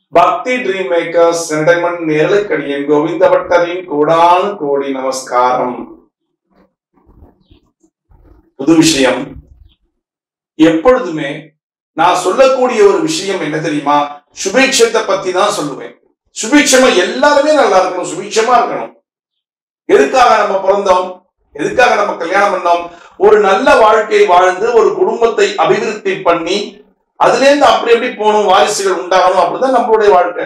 பக்தி dream makers entertainment நேரலுக்கடியின் கோவிந்த பட்டரின் கோடானு கோடி நமஸ்காரம் புது விஷயம் எப்பொழுதுமே நான் சொல்லக்கூடிய ஒரு விஷயம் என்ன தெரியுமா சுபீட்சத்தை பத்தி தான் சொல்லுவேன் சுபீட்சமா எல்லாருமே நல்லா இருக்கணும் சுபீட்சமா இருக்கணும் எதுக்காக நம்ம பிறந்தோம் எதுக்காக நம்ம கல்யாணம் பண்ணோம் ஒரு நல்ல வாழ்க்கை வாழ்ந்து ஒரு குடும்பத்தை அபிவிருத்தி பண்ணி அதுல இருந்து அப்படி எப்படி போகணும் வாரிசுகள் உண்டாகணும் அப்படிதான் நம்மளுடைய வாழ்க்கை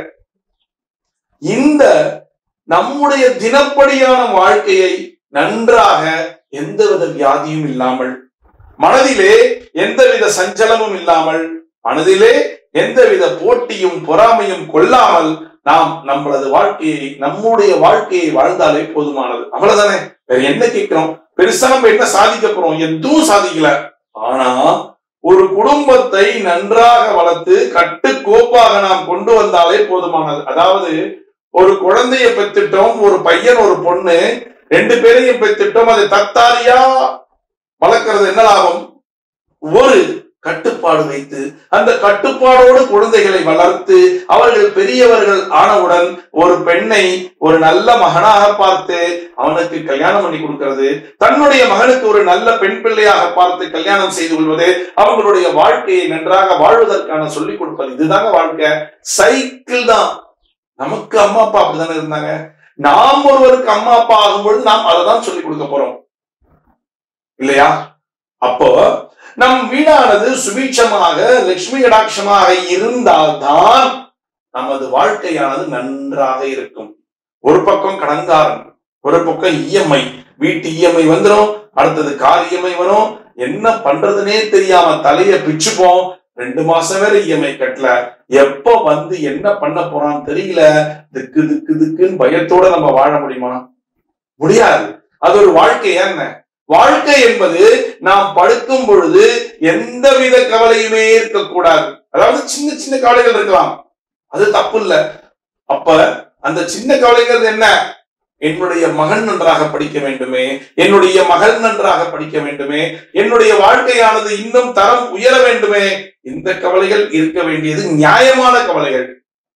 இந்த நம்முடைய தினப்படியான வாழ்க்கையை நன்றாக எந்தவித வியாதியும் இல்லாமல் மனதிலே எந்தவித சஞ்சலமும் இல்லாமல் மனதிலே எந்தவித போட்டியும் பொறாமையும் கொள்ளாமல் நாம் நம்மளது வாழ்க்கையை நம்முடைய வாழ்க்கையை வாழ்ந்தாலே போதுமானது அவ்வளவுதானே வேற என்ன கேட்கிறோம் பெருசா நம்ம என்ன சாதிக்க போறோம் எதுவும் சாதிக்கல ஆனா ஒரு குடும்பத்தை நன்றாக வளர்த்து கட்டுக்கோப்பாக நாம் கொண்டு வந்தாலே போதுமானது அதாவது ஒரு குழந்தைய பெத்துட்டோம் ஒரு பையன் ஒரு பொண்ணு ரெண்டு பேரையும் பெத்துட்டோம் அதை தத்தாரியா வளர்க்கறது என்ன லாபம் ஒரு கட்டுப்பாடு வைத்து அந்த கட்டுப்பாடோடு குழந்தைகளை வளர்த்து அவர்கள் பெரியவர்கள் ஆனவுடன் ஒரு பெண்ணை ஒரு நல்ல மகனாக பார்த்து அவனுக்கு கல்யாணம் பண்ணி கொடுக்கிறது தன்னுடைய மகனுக்கு ஒரு நல்ல பெண் பிள்ளையாக பார்த்து கல்யாணம் செய்து கொள்வது அவங்களுடைய வாழ்க்கையை நன்றாக வாழ்வதற்கான சொல்லிக் கொடுப்பது இதுதாங்க வாழ்க்கை சைக்கிள் தான் நமக்கு அம்மா அப்பா அப்படிதானே இருந்தாங்க நாம் ஒருவருக்கு அம்மா அப்பா ஆகும்பொழுது நாம் அதை தான் சொல்லிக் கொடுக்க போறோம் இல்லையா அப்போ நம் வீடானது சுபீட்சமாக லட்சுமி கடாட்சமாக இருந்தால்தான் நமது வாழ்க்கையானது நன்றாக இருக்கும் ஒரு பக்கம் கடன்காரன் ஒரு பக்கம் இஎம்ஐ வீட்டு இஎம்ஐ வந்துடும் அடுத்தது கார் இஎம்ஐ வரும் என்ன பண்றதுனே தெரியாம தலைய பிச்சுப்போம் ரெண்டு மாசம் வேற இஎம்ஐ கட்டல எப்ப வந்து என்ன பண்ண போறான்னு தெரியல திக்கு திக்கு திக்குன்னு பயத்தோட நம்ம வாழ முடியுமா முடியாது அது ஒரு வாழ்க்கையா என்ன வாழ்க்கை என்பது நாம் படுக்கும் பொழுது எந்தவித கவலையுமே இருக்கக்கூடாது அதாவது சின்ன சின்ன கவலைகள் இருக்கலாம் அது தப்பு இல்ல அப்ப அந்த சின்ன கவலைகள் என்ன என்னுடைய மகன் நன்றாக படிக்க வேண்டுமே என்னுடைய மகள் நன்றாக படிக்க வேண்டுமே என்னுடைய வாழ்க்கையானது இன்னும் தரம் உயர வேண்டுமே இந்த கவலைகள் இருக்க வேண்டியது நியாயமான கவலைகள்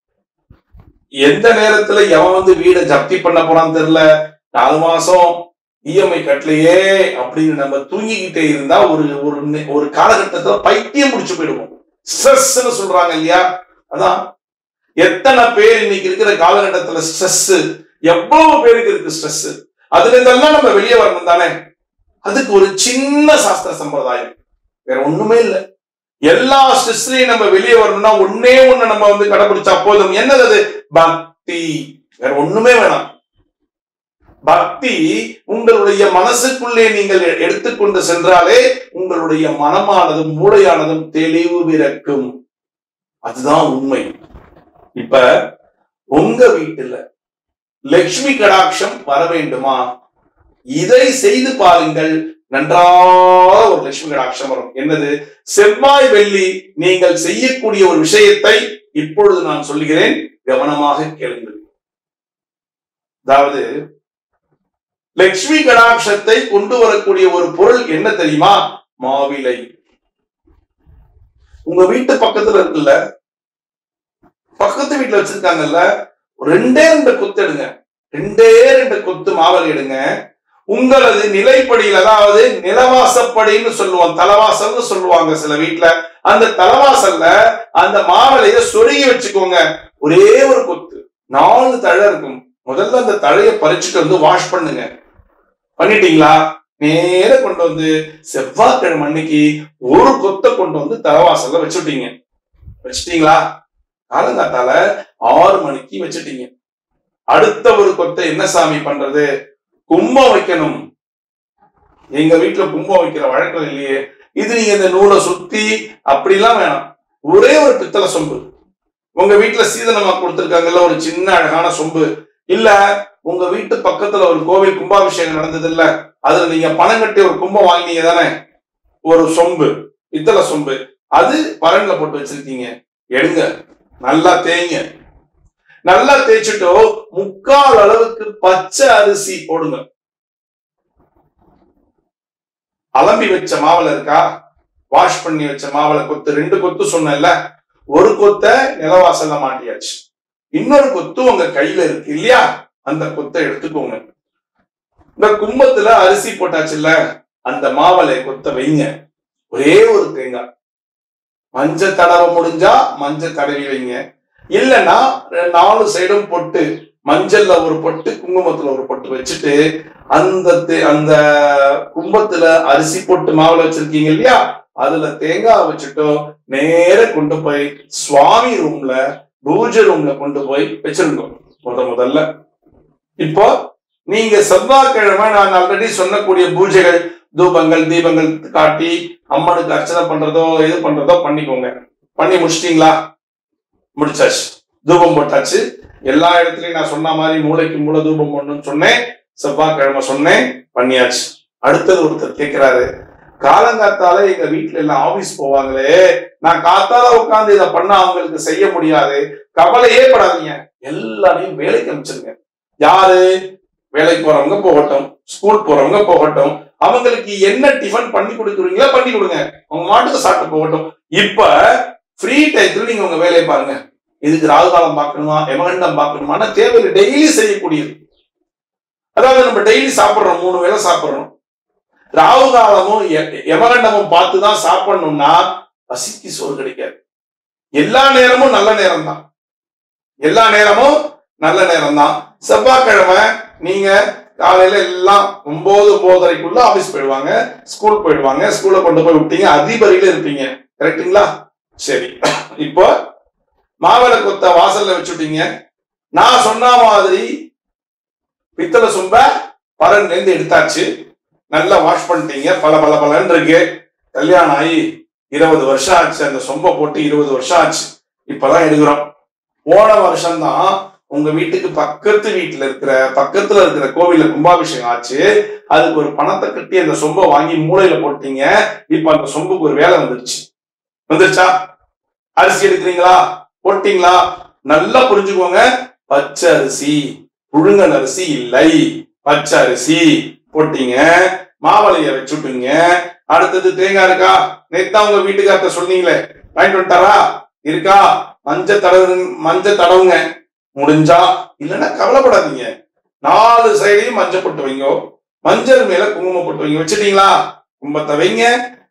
எந்த நேரத்துல எவன் வந்து வீடை ஜப்தி பண்ண போறான்னு தெரியல நாலு மாசம் இஎம்ஐ கட்டலையே அப்படின்னு நம்ம தூங்கிக்கிட்டே இருந்தா ஒரு ஒரு நெ- ஒரு காலகட்டத்துல பைத்தியம் முடிச்சு போயிடுவோம் ஸ்ட்ரெஸ்ன்னு சொல்றாங்க இல்லையா அதான் எத்தனை பேர் இன்னைக்கு இருக்கிற காலகட்டத்துல ஸ்ட்ரெஸ் எவ்வளவு பேருக்கு இருக்கு ஸ்ட்ரெஸ் அதுல இருந்தெல்லாம் நம்ம வெளியே வரணும் தானே அதுக்கு ஒரு சின்ன சாஸ்திர சம்பிரதாயம் வேற ஒண்ணுமே இல்ல எல்லா ஸ்ட்ரெஸ்லயும் நம்ம வெளியே வரணும்னா ஒன்னே ஒண்ணு நம்ம வந்து கடைபிடிச்சா போதும் என்னது அது பக்தி வேற ஒண்ணுமே வேணாம் பக்தி உங்களுடைய மனசுக்குள்ளே நீங்கள் எ- எடுத்துக்கொண்டு சென்றாலே உங்களுடைய மனமானதும் மூளையானதும் தெளிவு பிறக்கும் அதுதான் உண்மை இப்ப உங்க வீட்டுல லட்சுமி கடாட்சம் வர வேண்டுமா இதை செய்து பாருங்கள் நன்றாக ஒரு லட்சுமி கடாட்சம் வரும் என்னது செவ்வாய் வெள்ளி நீங்கள் செய்யக்கூடிய ஒரு விஷயத்தை இப்பொழுது நான் சொல்லுகிறேன் கவனமாக கேளுங்கள் அதாவது லட்சுமி கடாட்சத்தை கொண்டு வரக்கூடிய ஒரு பொருள் என்ன தெரியுமா மாவிலை உங்க வீட்டு பக்கத்துல இருக்குல்ல பக்கத்து வீட்டுல வச்சிருக்காங்கல்ல ரெண்டே ரெண்டு கொத்து எடுங்க ரெண்டே ரெண்டு கொத்து மாவலை எடுங்க உங்களது நிலைப்படியில் அதாவது நிலவாசப்படின்னு சொல்லுவோம் தலவாசல்னு சொல்லுவாங்க சில வீட்டுல அந்த தலவாசல்ல அந்த மாவளைய சொருகி வச்சுக்கோங்க ஒரே ஒரு கொத்து நாலு தழை இருக்கும் முதல்ல அந்த தழையை பறிச்சுட்டு வந்து வாஷ் பண்ணுங்க பண்ணிட்டீங்களா நேர கொண்டு வந்து செவ்வாய்க்கிழமை அன்னைக்கு ஒரு கொத்தை கொண்டு வந்து தலவாசல்ல வச்சுட்டீங்க வச்சுட்டீங்களா காலங்காத்தால ஆறு மணிக்கு வச்சுட்டீங்க அடுத்த ஒரு கொத்தை என்ன சாமி பண்றது கும்பம் வைக்கணும் எங்க வீட்டுல கும்பம் வைக்கிற வழக்கம் இல்லையே இது நீங்க இந்த நூலை சுத்தி அப்படிலாம் வேணாம் ஒரே ஒரு பித்தளை சொம்பு உங்க வீட்டுல சீதனமா கொடுத்திருக்காங்கல்ல ஒரு சின்ன அழகான சொம்பு இல்ல உங்க வீட்டு பக்கத்துல ஒரு கோவில் கும்பாபிஷேகம் நடந்தது இல்ல அதுல நீங்க பணம் கட்டி ஒரு கும்பம் வாங்கினீங்க தானே ஒரு சொம்பு பித்தளை சொம்பு அது பரன்ல போட்டு வச்சிருக்கீங்க எடுங்க நல்லா தேய்ங்க நல்லா தேய்ச்சிட்டோ முக்கால் அளவுக்கு பச்சை அரிசி போடுங்க அலம்பி வச்ச மாவுல இருக்கா வாஷ் பண்ணி வச்ச மாவுல கொத்து ரெண்டு கொத்து சொன்னேன்ல ஒரு கொத்தை நிலவாசல்ல மாட்டியாச்சு இன்னொரு கொத்து உங்க கையில இருக்கு இல்லையா அந்த கொத்தை எடுத்துக்கோங்க இந்த கும்பத்துல அரிசி போட்டாச்சுல்ல அந்த மாவளை கொத்த வைங்க ஒரே ஒரு தேங்காய் மஞ்சள் தடவை முடிஞ்சா மஞ்சள் தடவி வைங்க இல்லைன்னா ரெ- நாலு சைடும் பொட்டு மஞ்சள்ல ஒரு பொட்டு குங்குமத்துல ஒரு பொட்டு வச்சுட்டு அந்த தே- அந்த கும்பத்துல அரிசி போட்டு மாவுல வச்சிருக்கீங்க இல்லையா அதுல தேங்காய் வச்சுட்டோ நேர கொண்டு போய் சுவாமி ரூம்ல பூஜை ரூம்ல கொண்டு போய் வச்சிருங்க முத முதல்ல இப்போ நீங்க செவ்வாய்க்கிழமை நான் ஆல்ரெடி சொன்னக்கூடிய பூஜைகள் தூபங்கள் தீபங்கள் காட்டி அம்மனுக்கு அர்ச்சனை பண்றதோ இது பண்றதோ பண்ணிக்கோங்க பண்ணி முடிச்சிட்டீங்களா முடிச்சாச்சு தூபம் போட்டாச்சு எல்லா இடத்துலயும் நான் சொன்ன மாதிரி மூளைக்கு மூளை தூபம் போடணும்னு சொன்னேன் செவ்வாய்க்கிழமை சொன்னேன் பண்ணியாச்சு அடுத்தது ஒருத்தர் கேட்கிறாரு காலங்காத்தால எங்க வீட்டுல எல்லாம் ஆபீஸ் போவாங்களே நான் காத்தால உட்கார்ந்து இதை பண்ண அவங்களுக்கு செய்ய முடியாது கவலையே படாதீங்க எல்லாரையும் வேலைக்கு அனுப்பிச்சிருங்க யாரு வேலைக்கு போறவங்க போகட்டும் ஸ்கூல் போறவங்க போகட்டும் அவங்களுக்கு என்ன டிஃபன் பண்ணி கொடுக்குறீங்களோ பண்ணி கொடுங்க அவங்க மாட்டுக்கு சாப்பிட்டு போகட்டும் இப்ப ஃப்ரீ டயத்துல நீங்க உங்க வேலையை பாருங்க இதுக்கு ராகு காலம் பார்க்கணுமா எமகண்டம் பார்க்கணுமானா தேவையில்லை டெய்லி செய்யக்கூடியது அதாவது நம்ம டெய்லி சாப்பிடுறோம் மூணு வேளை சாப்பிடுறோம் ராகு காலமும் எ- யமகண்டமும் பார்த்து தான் சாப்பிடணும்னா பசிக்கு சோறு கிடைக்காது எல்லா நேரமும் நல்ல நேரம் தான் எல்லா நேரமும் நல்ல நேரம் தான் செவ்வாய்க்கிழமை நீங்க காலையில எல்லாம் ஒன்பது ஒன்பதரைக்குள்ள ஆபீஸ் போயிடுவாங்க ஸ்கூல் போயிடுவாங்க ஸ்கூல்ல கொண்டு போய் விட்டீங்க அதிபரியில இருப்பீங்க கரெக்ட்டுங்களா சரி இப்போ மாவளை கொத்த வாசல்ல வச்சுட்டீங்க நான் சொன்ன மாதிரி பித்தளை சொம்ப பரன்ல இருந்து எடுத்தாச்சு நல்லா வாஷ் பண்ணிட்டீங்க பல பல பலன்னு இருக்கு கல்யாணம் ஆகி இருபது வருஷம் ஆச்சு அந்த சொம்பை போட்டு இருபது வருஷம் ஆச்சு இப்பதான் எடுக்கிறோம் போன வருஷம்தான் உங்க வீட்டுக்கு பக்கத்து வீட்டுல இருக்கிற பக்கத்துல இருக்கிற கோவில்ல கும்பாபிஷேகம் ஆச்சு அதுக்கு ஒரு பணத்தை கட்டி அந்த சொம்பை வாங்கி மூளையில போட்டீங்க இப்ப அந்த சொம்புக்கு ஒரு வேலை வந்துருச்சு வந்துருச்சா அரிசி எடுக்கிறீங்களா போட்டீங்களா நல்லா புரிஞ்சுக்கோங்க பச்சை அரிசி புழுங்கல் அரிசி இல்லை பச்சை அரிசி போட்டீங்க மாவளைய வச்சுட்டீங்க அடுத்தது தேங்காய் இருக்கா நேத்தா உங்க வீட்டுக்கார்ட்ட சொன்னீங்களே வாங்கிட்டு வந்துட்டாரா இருக்கா மஞ்சள் தடவு மஞ்சள் தடவுங்க முடிஞ்சா இல்லைன்னா கவலைப்படாதீங்க நாலு சைடையும் மஞ்சள் போட்டு வைங்க மஞ்சள் மேல குங்குமம் போட்டு வைங்க வச்சுட்டீங்களா கும்பத்தை வைங்க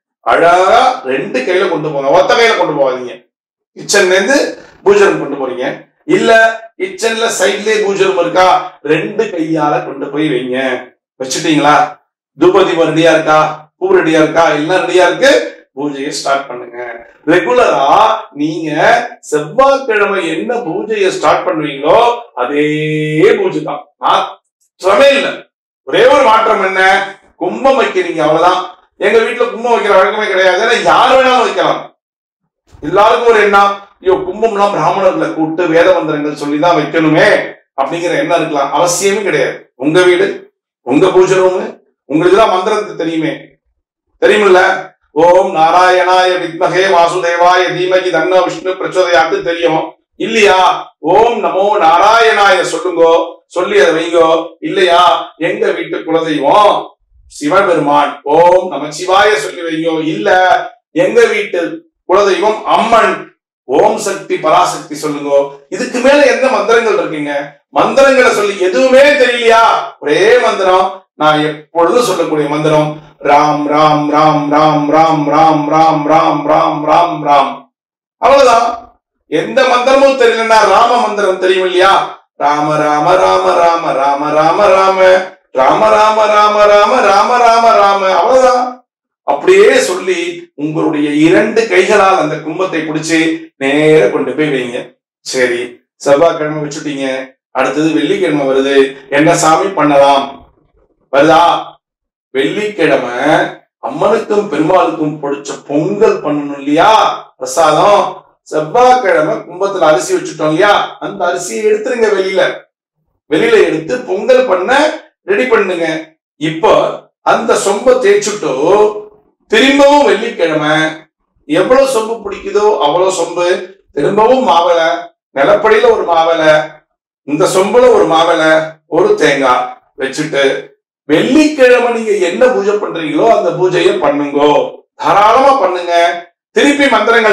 அழகா ரெண்டு கையில கொண்டு போங்க ஒத்த கையில கொண்டு போகாதீங்க கிச்சன்ல இருந்து பூஜை room கொண்டு போறீங்க இல்ல கிச்சன்ல சைட்லயே பூஜை room இருக்கா ரெண்டு கையால கொண்டு போய் வைங்க வச்சுட்டீங்களா தூபதீபம் ரெடியா இருக்கா பூ ரெடியா இருக்கா எல்லாம் ரெடியா இருக்கு பூஜையை ஸ்டார்ட் பண்ணுங்க ரெகுலரா நீங்க செவ்வாய்க்கிழமை என்ன பூஜையை ஸ்டார்ட் பண்ணுவீங்களோ அதே பூஜை தான் மாற்றமே இல்லை ஒரே ஒரு மாற்றம் என்ன கும்பம் வைக்கிறீங்க அவ்வளவுதான் எங்க வீட்டுல கும்பம் வைக்கிற வழக்கமே கிடையாது ஏன்னா யார் வேணாலும் வைக்கலாம் எல்லாருக்கும் ஒரு எண்ணம் ஐயோ கும்பம்லாம் பிராமணர்களை கூப்பிட்டு வேத மந்திரங்கள் சொல்லிதான் வைக்கணுமே அப்படிங்கிற எண்ணம் இருக்கலாம் அவசியமே கிடையாது உங்க வீடு உங்க பூஜை ரூமு உங்களுக்கு தான் மந்திரத்தை தெரியுமே தெரியுமில்ல ஓம் நாராயணாய வித்மகே வாசுதேவாய தீமகி தன்ன விஷ்ணு பிரச்சோதயாத்து தெரியும் இல்லையா ஓம் நமோ நாராயணாய சொல்லுங்கோ சொல்லி அதை வைங்கோ இல்லையா எங்க வீட்டு குலதெய்வம் சிவபெருமான் ஓம் நம சிவாய சொல்லி வைங்கோ இல்ல எங்க வீட்டு குலதெய்வம் அம்மன் ஓம் சக்தி பராசக்தி சொல்லுங்க இதுக்கு மேல எந்த மந்திரங்கள் இருக்குங்க மந்திரங்களை சொல்லி எதுவுமே தெரியலையா ஒரே மந்திரம் நான் எப்பொழுதும் சொல்லக்கூடிய மந்திரம் ராம் ராம் ராம் ராம் ராம் ராம் ராம் ராம் ராம் ராம் ராம் அவ்வளவுதான் எந்த மந்திரமும் தெரியலன்னா ராம மந்திரம் தெரியும் இல்லையா ராம ராம ராம ராம ராம ராம ராம ராம ராம ராம ராம ராம ராம ராம அவ்வளவுதான் அப்படியே சொல்லி உங்களுடைய இரண்டு கைகளால் அந்த கும்பத்தை பிடிச்சு நேர கொண்டு போய் வைங்க சரி செவ்வாய்க்கிழமை வச்சுட்டீங்க அடுத்தது வெள்ளிக்கிழமை வருது என்ன சாமி பண்ணலாம் வருதா வெள்ளிக்கிழமை அம்மனுக்கும் பெருமாளுக்கும் பிடிச்ச பொங்கல் பண்ணணும் இல்லையா பிரசாதம் செவ்வாய்க்கிழமை கும்பத்துல அரிசி வச்சுட்டோம் இல்லையா அந்த அரிசியை எடுத்துருங்க வெளியில வெளியில எடுத்து பொங்கல் பண்ண ரெடி பண்ணுங்க இப்போ அந்த சொம்ப தேய்ச்சுட்டு திரும்பவும் வெள்ளிக்கிழமை எவ்வளவு சொம்பு பிடிக்குதோ அவ்வளவு சொம்பு திரும்பவும் மாவளை நிலப்படியில ஒரு மாவளை இந்த சொம்புல ஒரு மாவளை ஒரு தேங்காய் வச்சுட்டு வெள்ளிக்கிழமை நீங்க என்ன பூஜை பண்றீங்களோ அந்த பூஜையை பண்ணுங்கோ தாராளமா பண்ணுங்க திருப்பி மந்திரங்கள் தான்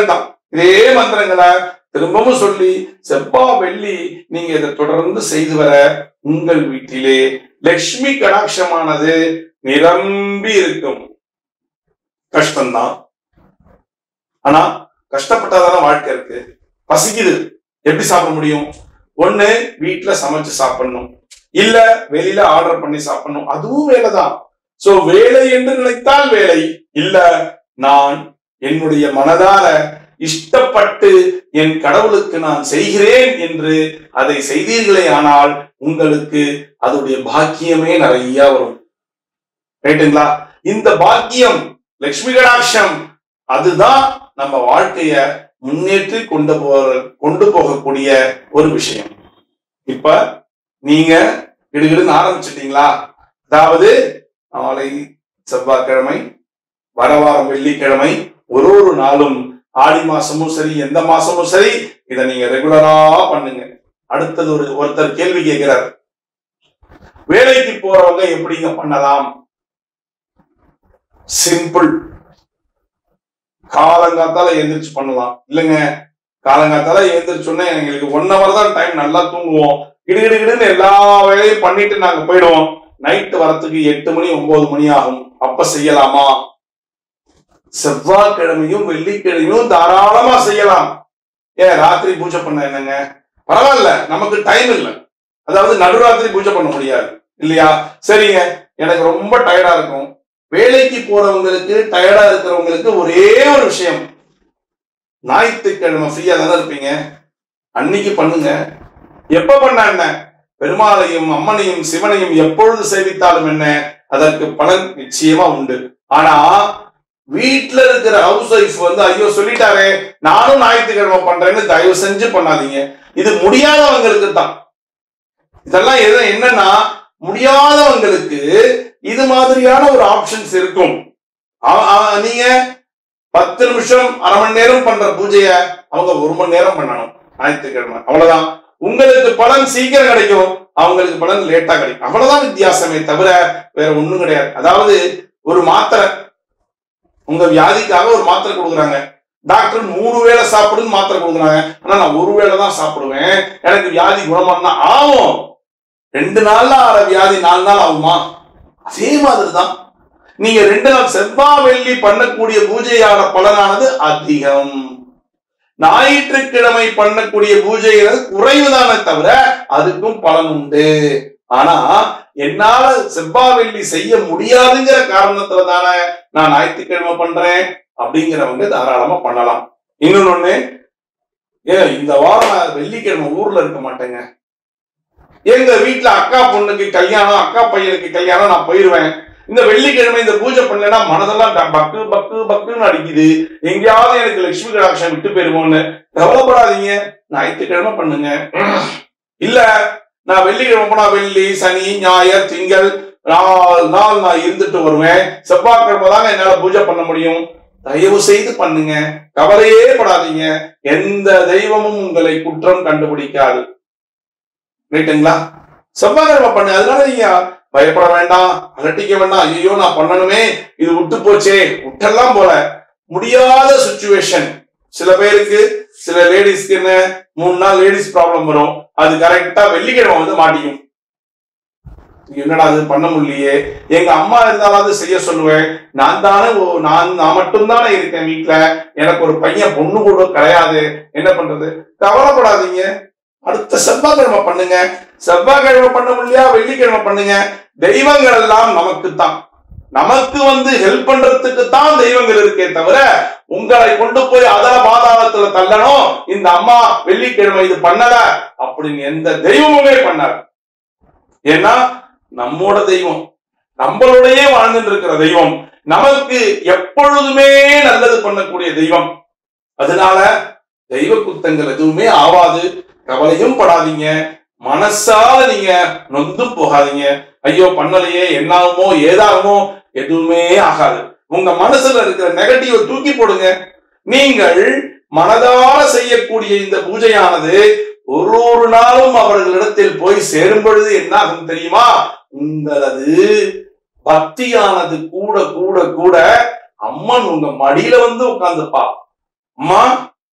இதே மந்திரங்களை திரும்பவும் சொல்லி செவ்வா வெள்ளி நீங்க இதை தொடர்ந்து செய்து வர உங்கள் வீட்டிலே லக்ஷ்மி கடாட்சமானது நிரம்பி இருக்கும் கஷ்டம்தான் ஆனா கஷ்டப்பட்டாதான வாழ்க்கை இருக்கு பசிக்குது எப்படி சாப்பிட முடியும் ஒண்ணு வீட்டுல சமைச்சு சாப்பிடணும் இல்ல வெளியில ஆர்டர் பண்ணி சாப்பிடணும் அதுவும் வேலைதான் சோ வேலை என்று நினைத்தால் வேலை இல்ல நான் என்னுடைய மனதார இஷ்டப்பட்டு என் கடவுளுக்கு நான் செய்கிறேன் என்று அதை செய்தீர்களே ஆனால் உங்களுக்கு அதோடைய பாக்கியமே நிறைய வரும் ரைட்டுங்களா இந்த பாக்கியம் லட்சுமி கடாட்சம் அதுதான் நம்ம வாழ்க்கைய முன்னேற்றி கொண்டு போற கொண்டு போகக்கூடிய ஒரு விஷயம் இப்ப நீங்க இடுகிடுன்னு ஆரம்பிச்சிட்டீங்களா அதாவது நாளை செவ்வாய்க்கிழமை வரவாரம் வெள்ளிக்கிழமை ஒரு ஒரு நாளும் ஆடி மாசமும் சரி எந்த மாசமும் சரி இதை நீங்க ரெகுலரா பண்ணுங்க அடுத்தது ஒரு ஒருத்தர் கேள்வி கேட்கிறார் வேலைக்கு போறவங்க எப்படிங்க பண்ணலாம் சிம்பிள் காலங்காத்தால எந்திரிச்சு பண்ணலாம் இல்லைங்க காலங்காத்தால எந்திரிச்சோன்னே எங்களுக்கு ஒன் ஹவர் தான் டைம் நல்லா தூங்குவோம் கிடுகிடுகிடுன்னு எல்லா வேலையும் பண்ணிட்டு நாங்க போயிடுவோம் நைட்டு வரத்துக்கு எட்டு மணி ஒன்பது மணி ஆகும் அப்ப செய்யலாமா செவ்வாய்க்கிழமையும் வெள்ளிக்கிழமையும் தாராளமா செய்யலாம் ஏன் ராத்திரி பூஜை பண்ண என்னங்க பரவாயில்ல நமக்கு டைம் இல்லை அதாவது நடுராத்திரி பூஜை பண்ண முடியாது இல்லையா சரிங்க எனக்கு ரொம்ப டயர்டா இருக்கும் வேலைக்கு போறவங்களுக்கு டயர்டா இருக்கிறவங்களுக்கு ஒரே ஒரு விஷயம் ஞாயிற்றுக்கிழமை ஃப்ரீயா தானே இருப்பீங்க அன்னைக்கு பண்ணுங்க எப்ப பண்ண என்ன பெருமாளையும் அம்மனையும் சிவனையும் எப்பொழுது சேவித்தாலும் என்ன அதற்கு பலன் நிச்சயமா உண்டு ஆனா வீட்ல இருக்கிற ஹவுஸ் ஒய்ஃப் வந்து ஐயோ சொல்லிட்டாரே நானும் ஞாயிற்றுக்கிழமை பண்றேன்னு தயவு செஞ்சு பண்ணாதீங்க இது முடியாதவங்களுக்கு தான் இதெல்லாம் எது என்னன்னா முடியாதவங்களுக்கு இது மாதிரியான ஒரு ஆப்ஷன்ஸ் இருக்கும் அவ- அவ- நீங்க பத்து நிமிஷம் அரை மணி நேரம் பண்ற பூஜைய அவங்க ஒரு மணி நேரம் பண்ணணும் ஞாயிற்றுக்கிழமை அவ்வளவுதான் உங்களுக்கு பலன் சீக்கிரம் கிடைக்கும் அவங்களுக்கு பலன் லேட்டா கிடைக்கும் அவ்வளவுதான் வித்தியாசமே தவிர வேற ஒண்ணும் கிடையாது அதாவது ஒரு மாத்திரை உங்க வியாதிக்காக ஒரு மாத்திரை கொடுக்குறாங்க டாக்டர் மூணு வேளை சாப்பிடுன்னு மாத்திரை கொடுக்குறாங்க ஆனா நான் ஒரு வேளை தான் சாப்பிடுவேன் எனக்கு வியாதி குணமானா ஆகும் ரெண்டு நாள்ல ஆற வியாதி நாலு நாள் ஆகுமா அதே மாதிரிதான் நீங்க ரெண்டு நாள் செவ்வாய் வெள்ளி பண்ணக்கூடிய பூஜையான பலனானது அதிகம் ஞாயிற்றுக்கிழமை பண்ணக்கூடிய பூஜைகள் குறைவுதானே தவிர அதுக்கும் பலன் உண்டு ஆனா என்னால செவ்வாய் வெள்ளி செய்ய முடியாதுங்கிற காரணத்துல தானே நான் ஞாயிற்றுக்கிழமை பண்றேன் அப்படிங்கிறவங்க தாராளமா பண்ணலாம் இன்னொன்னு ஏன் இந்த வாரம் நான் வெள்ளிக்கிழமை ஊர்ல இருக்க மாட்டேங்க எங்க வீட்டுல அக்கா பொண்ணுக்கு கல்யாணம் அக்கா பையனுக்கு கல்யாணம் நான் போயிருவேன் இந்த வெள்ளிக்கிழமை இந்த பூஜை பண்ணலன்னா மனதெல்லாம் ட- பக்கு பக்கு பக்குன்னு அடிக்குது எங்கேயாவது எனக்கு லட்சுமி கடாட்சம் விட்டு போயிருமோன்னு கவலைப்படாதீங்க ஞாயிற்றுக்கிழமை பண்ணுங்க இல்ல நான் வெள்ளிக்கிழமை போனா வெள்ளி சனி ஞாயிறு திங்கள் நாலு நாள் நான் இருந்துட்டு வருவேன் செவ்வாய்க்கிழமை தாங்க என்னால பூஜை பண்ண முடியும் தயவு செய்து பண்ணுங்க கவலையே படாதீங்க எந்த தெய்வமும் உங்களை குற்றம் கண்டுபிடிக்காது ரைட்டுங்களா செவ்வாய்க்கிழமை பண்ணு அதனால நீங்க பயப்பட வேண்டாம் அலட்டிக்க வேண்டாம் ஐயோ நான் பண்ணணுமே இது விட்டு போச்சே விட்டெல்லாம் போல முடியாத சுச்சுவேஷன் சில பேருக்கு சில லேடிஸ்க்கு என்ன மூணு நாள் லேடிஸ் ப்ராப்ளம் வரும் அது கரெக்டா வெள்ளிக்கிழமை வந்து மாட்டிக்கும் என்னடா அது பண்ண முடியலையே எங்க அம்மா இருந்தாலாவது செய்ய சொல்லுவேன் நான் தானே ஓ- நான் நான் மட்டும்தானே இருக்கேன் வீட்ல எனக்கு ஒரு பையன் பொண்ணு கூட கிடையாது என்ன பண்றது கவலைப்படாதீங்க அடுத்த செவ்வாய்க்கிழமை பண்ணுங்க செவ்வாய்க்கிழமை பண்ண முடியலையா வெள்ளிக்கிழமை பண்ணுங்க தெய்வங்கள் எல்லாம் நமக்கு தான் நமக்கு வந்து ஹெல்ப் பண்றதுக்கு தான் தெய்வங்கள் இருக்கே தவிர உங்களை கொண்டு போய் அதர பாதாளத்துல தள்ளணும் இந்த அம்மா வெள்ளிக்கிழமை இது பண்ணல அப்படின்னு எந்த தெய்வமுமே பண்ணாது ஏன்னா நம்மோட தெய்வம் நம்மளுடைய வாழ்ந்துட்டு இருக்கிற தெய்வம் நமக்கு எப்பொழுதுமே நல்லது பண்ணக்கூடிய தெய்வம் அதனால தெய்வ குத்தங்கள் எதுவுமே ஆவாது கவலையும் படாதீங்க மனசால நீங்க நொந்தும் போகாதீங்க ஐயோ பண்ணலையே என்னாகுமோ ஏதாகுமோ எதுவுமே ஆகாது உங்க மனசுல இருக்கிற நெகட்டிவ தூக்கி போடுங்க நீங்கள் மனதார செய்யக்கூடிய இந்த பூஜையானது ஒரு ஒரு நாளும் அவர்களிடத்தில் போய் சேரும் பொழுது என்ன ஆகும் தெரியுமா உங்களது பக்தியானது கூட கூட கூட அம்மன் உங்க மடியில வந்து உட்கார்ந்துப்பா அம்மா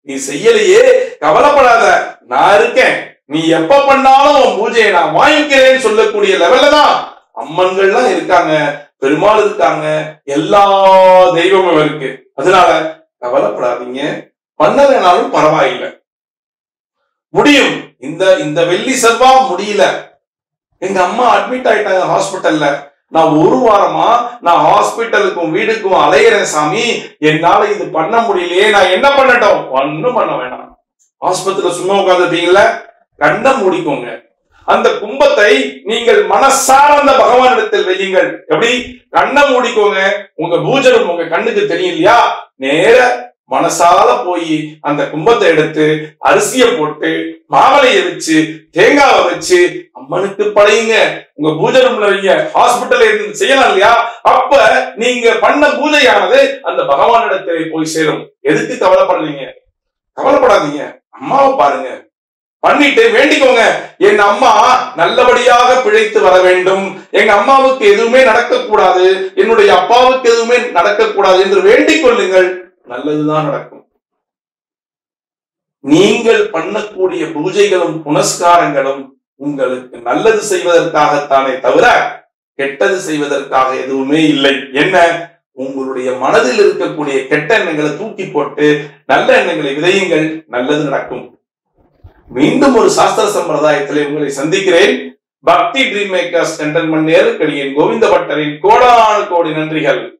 நீ செய்யலையே கவலைப்படாத நான் இருக்கேன் நீ எப்ப பண்ணாலும் உன் பூஜையை நான் வாங்கிக்கிறேன்னு சொல்லக்கூடிய லெவல்ல தான் அம்மன்கள்லாம் இருக்காங்க பெருமாள் இருக்காங்க எல்லா தெய்வமும் இருக்கு அதனால கவலைப்படாதீங்க பண்ணலைனாலும் பரவாயில்லை முடியும் இந்த இந்த வெள்ளி செவ்வா முடியல எங்க அம்மா அட்மிட் ஆயிட்டாங்க ஹாஸ்பிட்டல்ல நான் ஒரு வாரமா நான் ஹாஸ்பிட்டலுக்கும் வீடுக்கும் அலையிறேன் சாமி என்னால இது பண்ண முடியலையே நான் என்ன பண்ணட்டும் ஒன்னும் பண்ண வேணாம் ஆஸ்பத்திரியில சும்மா உட்காந்துருப்பீங்கல்ல கண்ணை மூடிக்கோங்க அந்த கும்பத்தை நீங்கள் மனசார அந்த பகவானிடத்தில் வையுங்கள் எப்படி கண்ணை மூடிக்கோங்க உங்க பூஜனம் உங்க கண்ணுக்கு தெரியும் இல்லையா நேர மனசால போய் அந்த கும்பத்தை எடுத்து அரிசியை போட்டு மாவளைய வச்சு தேங்காவை வச்சு அம்மனுக்கு படையுங்க உங்க பூஜை ரூம்ல வைங்க ஹாஸ்பிட்டல்ல இருந்து செய்யலாம் இல்லையா அப்ப நீங்க பண்ண பூஜையானது அந்த பகவானிடத்திலே போய் சேரும் எதுக்கு கவலைப்படுறீங்க கவலைப்படாதீங்க அம்மாவை பாருங்க பண்ணிட்டு வேண்டிக்கோங்க என் அம்மா நல்லபடியாக பிழைத்து வர வேண்டும் எங்க அம்மாவுக்கு எதுவுமே நடக்கக்கூடாது என்னுடைய அப்பாவுக்கு எதுவுமே நடக்கக்கூடாது என்று வேண்டிக் கொள்ளுங்கள் நல்லதுதான் நடக்கும் நீங்கள் பண்ணக்கூடிய பூஜைகளும் புனஸ்காரங்களும் உங்களுக்கு நல்லது செய்வதற்காகத்தானே தவிர கெட்டது செய்வதற்காக எதுவுமே இல்லை என்ன உங்களுடைய மனதில் இருக்கக்கூடிய கெட்ட எண்ணங்களை தூக்கி போட்டு நல்ல எண்ணங்களை விதையுங்கள் நல்லது நடக்கும் மீண்டும் ஒரு சாஸ்திர சம்பிரதாயத்திலே உங்களை சந்திக்கிறேன் பக்தி ட்ரீம் மேக்கர்ஸ் என்டர்மெண்ட் நேருக்கடியின் கோவிந்த பட்டரின் கோடானு கோடி நன்றிகள்